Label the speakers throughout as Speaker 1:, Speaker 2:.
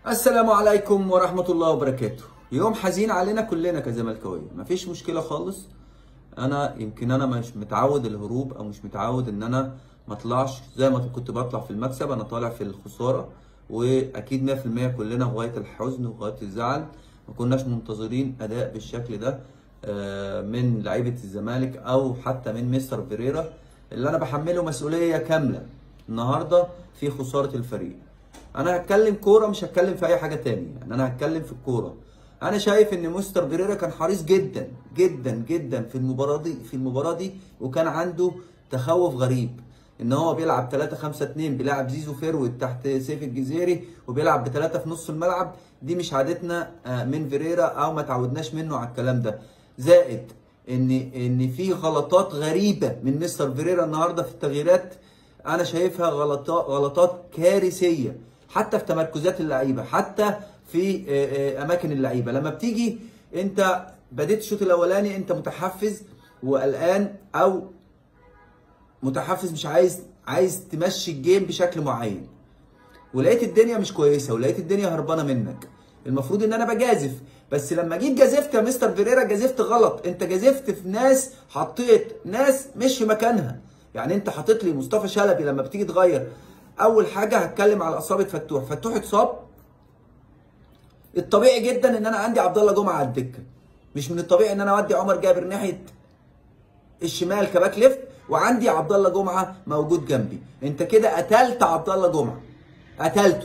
Speaker 1: السلام عليكم ورحمة الله وبركاته يوم حزين علينا كلنا كزملكاوية مفيش مشكلة خالص انا يمكن انا مش متعود الهروب او مش متعود ان انا ما اطلعش زي ما كنت بطلع في المكسب انا طالع في الخسارة واكيد 100% كلنا غاية الحزن وغاية الزعل ما كناش منتظرين اداء بالشكل ده آه، من لعيبة الزمالك او حتى من مستر فيريرا اللي انا بحمله مسؤولية كاملة النهارده في خسارة الفريق انا هتكلم كوره مش هتكلم في اي حاجه تانية يعني انا هتكلم في الكوره انا شايف ان مستر بيريرا كان حريص جدا جدا جدا في المباراه دي في المباراه دي وكان عنده تخوف غريب ان هو بيلعب 3 5 2 بيلعب زيزو فيرود تحت سيف الجزيري وبيلعب بثلاثه في نص الملعب دي مش عادتنا آه، من فيريرا او ما تعودناش منه على الكلام ده زائد ان ان في غلطات غريبه من مستر فيريرا النهارده في التغييرات انا شايفها غلطات غلطات كارثيه حتى في تمركزات اللعيبه حتى في آه، آه، اماكن اللعيبه لما بتيجي انت بديت الشوط الاولاني انت متحفز وقلقان او متحفز مش عايز عايز تمشي الجيم بشكل معين ولقيت الدنيا مش كويسه ولقيت الدنيا هربانه منك المفروض ان انا بجازف بس لما جيت جازفت يا مستر فيريرا جازفت غلط انت جازفت في ناس حطيت ناس مش في مكانها يعني انت حاطط لي مصطفى شلبي لما بتيجي تغير اول حاجه هتكلم على اصابه فتوح فتوح اتصاب الطبيعي جدا ان انا عندي عبد الله جمعه على الدكه مش من الطبيعي ان انا اودي عمر جابر ناحيه الشمال كباك ليفت وعندي عبد الله جمعه موجود جنبي انت كده قتلت عبد الله جمعه قتلته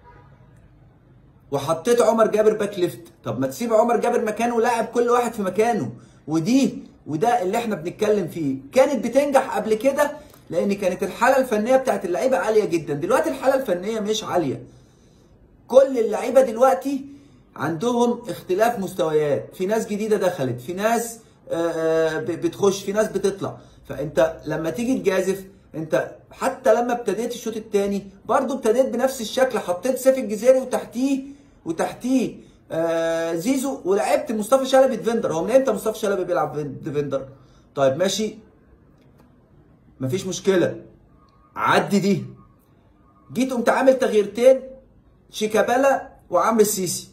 Speaker 1: وحطيت عمر جابر باك ليفت طب ما تسيب عمر جابر مكانه ولاعب كل واحد في مكانه ودي وده اللي احنا بنتكلم فيه كانت بتنجح قبل كده لان كانت الحاله الفنيه بتاعت اللعيبه عاليه جدا دلوقتي الحاله الفنيه مش عاليه كل اللعيبه دلوقتي عندهم اختلاف مستويات في ناس جديده دخلت في ناس آه، آه، ب- بتخش في ناس بتطلع فانت لما تيجي تجازف انت حتى لما ابتديت الشوط الثاني برضو ابتديت بنفس الشكل حطيت سيف الجزيري وتحتيه وتحتيه آه زيزو ولعبت مصطفى شلبي ديفندر هو من امتى مصطفى شلبي بيلعب ديفندر طيب ماشي مفيش مشكله عدي دي جيت قمت عامل تغييرتين شيكابالا وعمرو السيسي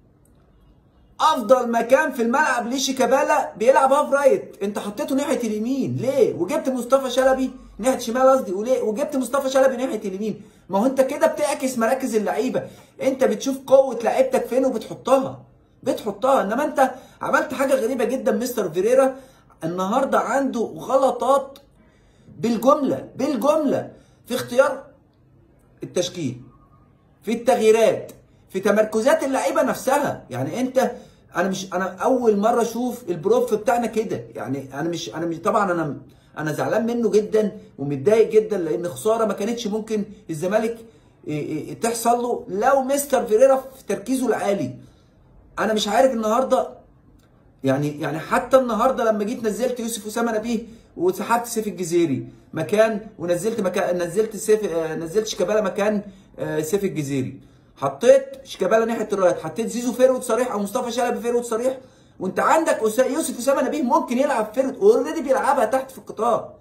Speaker 1: افضل مكان في الملعب لشيكابالا بيلعب هاف رايت انت حطيته ناحيه اليمين ليه وجبت مصطفى شلبي ناحيه شمال قصدي وليه وجبت مصطفى شلبي ناحيه اليمين ما هو انت كده بتعكس مراكز اللعيبه انت بتشوف قوه لعيبتك فين وبتحطها بتحطها انما انت عملت حاجه غريبه جدا مستر فيريرا النهارده عنده غلطات بالجمله بالجمله في اختيار التشكيل في التغييرات في تمركزات اللعيبه نفسها يعني انت انا مش انا اول مره اشوف البروف بتاعنا كده يعني انا مش انا مش طبعا انا انا زعلان منه جدا ومتضايق جدا لان خساره ما كانتش ممكن الزمالك إيه إيه تحصل له لو مستر فيريرا في تركيزه العالي انا مش عارف النهارده يعني يعني حتى النهارده لما جيت نزلت يوسف اسامه نبيه وسحبت سيف الجزيري مكان ونزلت مكان نزلت سيف آه، نزلت شيكابالا مكان آه، سيف الجزيري حطيت شيكابالا ناحيه الرايت حطيت زيزو فيرود صريح او مصطفى شلبي فيرود صريح وانت عندك أسا- يوسف اسامه نبيه ممكن يلعب فيرود اوريدي بيلعبها تحت في القطاع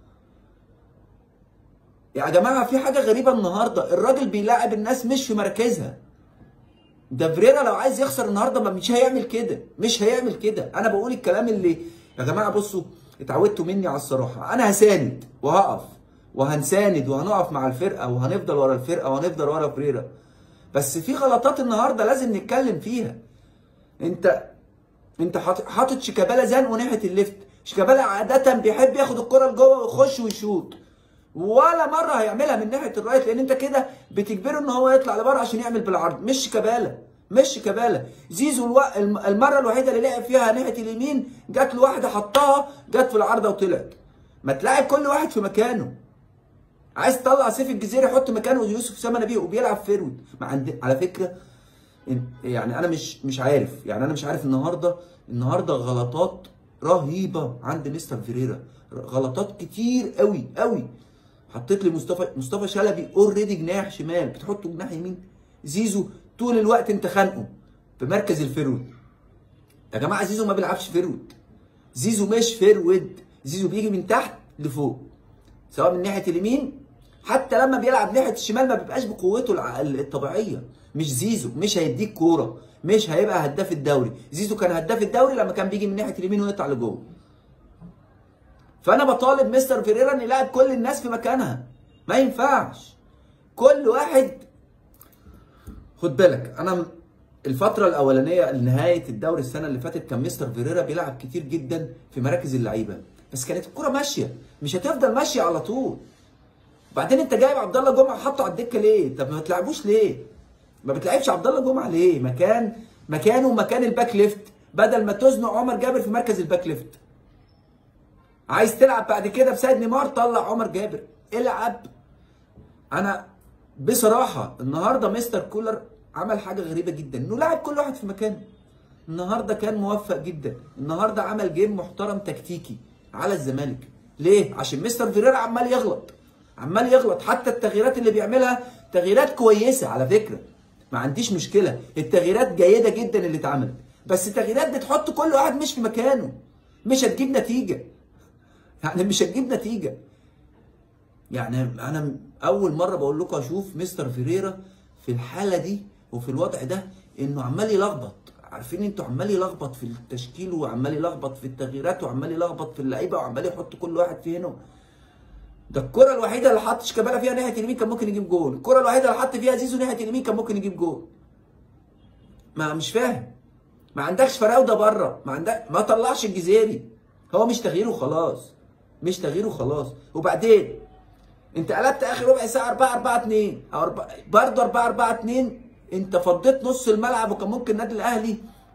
Speaker 1: يا جماعه في حاجه غريبه النهارده الراجل بيلاعب الناس مش في مركزها ده فريرا لو عايز يخسر النهارده ما مش هيعمل كده مش هيعمل كده انا بقول الكلام اللي يا جماعه بصوا اتعودتوا مني على الصراحه انا هساند وهقف وهنساند وهنقف مع الفرقه وهنفضل ورا الفرقه وهنفضل ورا فريرا بس في غلطات النهارده لازم نتكلم فيها انت انت حاطط حاطط شيكابالا زنقه ناحيه الليفت شيكابالا عاده بيحب ياخد الكره لجوه ويخش ويشوط ولا مره هيعملها من ناحيه الرايت لان انت كده بتجبره ان هو يطلع لبره عشان يعمل بالعرض مش شيكابالا مش شيكابالا زيزو الو... الم- المره الوحيده اللي لعب فيها ناحيه اليمين جات له واحده حطها جت في العارضه وطلعت ما تلاعب كل واحد في مكانه عايز تطلع سيف الجزيري حط مكانه يوسف اسامه نبيه وبيلعب فيرود ما عند... على فكره إن- يعني انا مش مش عارف يعني انا مش عارف النهارده النهارده غلطات رهيبه عند مستر فيريرا غلطات كتير قوي قوي حطيت لي مصطفى مصطفى شلبي اوريدي جناح شمال بتحطه جناح يمين زيزو طول الوقت انت خانقه في مركز الفيرود يا جماعه زيزو ما بيلعبش فيرود زيزو مش فيرود زيزو بيجي من تحت لفوق سواء من ناحيه اليمين حتى لما بيلعب ناحيه الشمال ما بيبقاش بقوته الع- الطبيعيه مش زيزو مش هيديك كوره مش هيبقى هداف الدوري زيزو كان هداف الدوري لما كان بيجي من ناحيه اليمين ويقطع لجوه فانا بطالب مستر فيريرا ان يلاعب كل الناس في مكانها ما ينفعش كل واحد خد بالك انا الفترة الأولانية لنهاية الدوري السنة اللي فاتت كان مستر فيريرا بيلعب كتير جدا في مراكز اللعيبة بس كانت الكرة ماشية مش هتفضل ماشية على طول بعدين انت جايب عبد الله جمعة حاطه على الدكة ليه؟ طب ما بتلعبوش ليه؟ ما بتلعبش عبد الله جمعة ليه؟ مكان مكانه مكان الباك ليفت بدل ما تزنق عمر جابر في مركز الباك ليفت عايز تلعب بعد كده بسيد نيمار طلع عمر جابر العب انا بصراحه النهارده مستر كولر عمل حاجه غريبه جدا انه لعب كل واحد في مكانه النهارده كان موفق جدا النهارده عمل جيم محترم تكتيكي على الزمالك ليه عشان مستر فيريرا عمال يغلط عمال يغلط حتى التغييرات اللي بيعملها تغييرات كويسه على فكره ما عنديش مشكله التغييرات جيده جدا اللي اتعملت بس التغييرات بتحط كل واحد مش في مكانه مش هتجيب نتيجه يعني مش هتجيب نتيجه يعني انا اول مره بقول لكم اشوف مستر فيريرا في الحاله دي وفي الوضع ده انه عمال يلخبط عارفين انتوا عمال يلخبط في التشكيل وعمال يلخبط في التغييرات وعمال يلخبط في اللعيبه وعمال يحط كل واحد في هنا ده الكره الوحيده اللي حط شيكابالا فيها ناحيه اليمين كان ممكن يجيب جول الكره الوحيده اللي حط فيها زيزو ناحيه اليمين كان ممكن يجيب جول ما مش فاهم ما عندكش فراوده بره ما عندك ما طلعش الجزيري هو مش تغيير وخلاص مش تغيير وخلاص وبعدين انت قلبت اخر ربع ساعه 4 4 2 او 4 برضه 4 4 2 انت فضيت نص الملعب وكان ممكن النادي الاهلي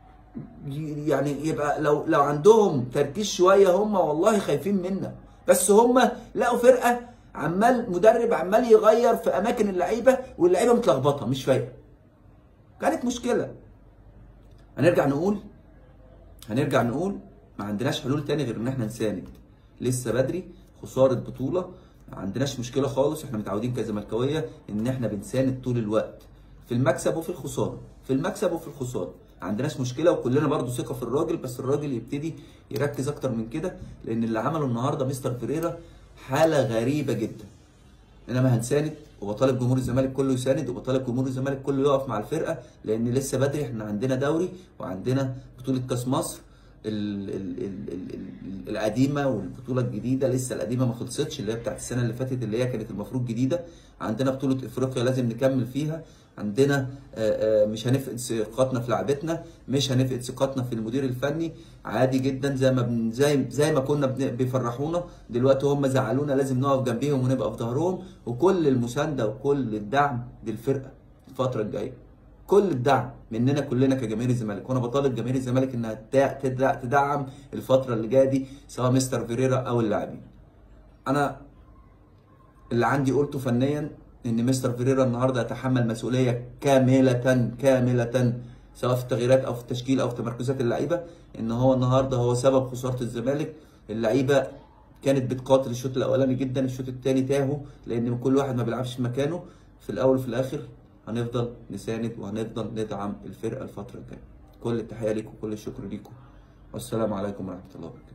Speaker 1: ي- يعني يبقى لو لو عندهم تركيز شويه هم والله خايفين منا بس هم لقوا فرقه عمال مدرب عمال يغير في اماكن اللعيبه واللعيبه متلخبطه مش فايقه كانت مشكله هنرجع نقول هنرجع نقول ما عندناش حلول تاني غير ان احنا نساند لسه بدري خساره بطوله ما عندناش مشكله خالص احنا متعودين كزملكاويه ان احنا بنساند طول الوقت في المكسب وفي الخساره في المكسب وفي الخساره ما عندناش مشكله وكلنا برضو ثقه في الراجل بس الراجل يبتدي يركز اكتر من كده لان اللي عمله النهارده مستر فيريرا حاله غريبه جدا انما هنساند وبطالب جمهور الزمالك كله يساند وبطالب جمهور الزمالك كله يقف مع الفرقه لان لسه بدري احنا عندنا دوري وعندنا بطوله كاس مصر ال ال ال ال ال القديمه والبطوله الجديده لسه القديمه ما خلصتش اللي هي بتاعت السنه اللي فاتت اللي هي كانت المفروض جديده عندنا بطوله افريقيا لازم نكمل فيها عندنا آه، آه، مش هنفقد ثقتنا في لعبتنا مش هنفقد ثقتنا في المدير الفني عادي جدا زي ما بن زي زي ما كنا بن- بيفرحونا دلوقتي هم زعلونا لازم نقف جنبيهم ونبقى في ظهرهم وكل المسانده وكل الدعم للفرقه الفتره الجايه كل الدعم مننا كلنا كجماهير الزمالك وانا بطالب جماهير الزمالك انها تدع- تدع- تدعم الفتره اللي جايه دي سواء مستر فيريرا او اللاعبين انا اللي عندي قلته فنيا ان مستر فيريرا النهارده يتحمل مسؤوليه كامله كامله سواء في التغييرات او في التشكيل او في تمركزات اللعيبه ان هو النهارده هو سبب خساره الزمالك اللعيبه كانت بتقاتل الشوط الاولاني جدا الشوط الثاني تاهوا لان كل واحد ما بيلعبش في مكانه في الاول وفي الاخر هنفضل نساند وهنفضل ندعم الفرقه الفتره الجايه كل التحيه ليكم وكل الشكر ليكم والسلام عليكم ورحمه الله وبركاته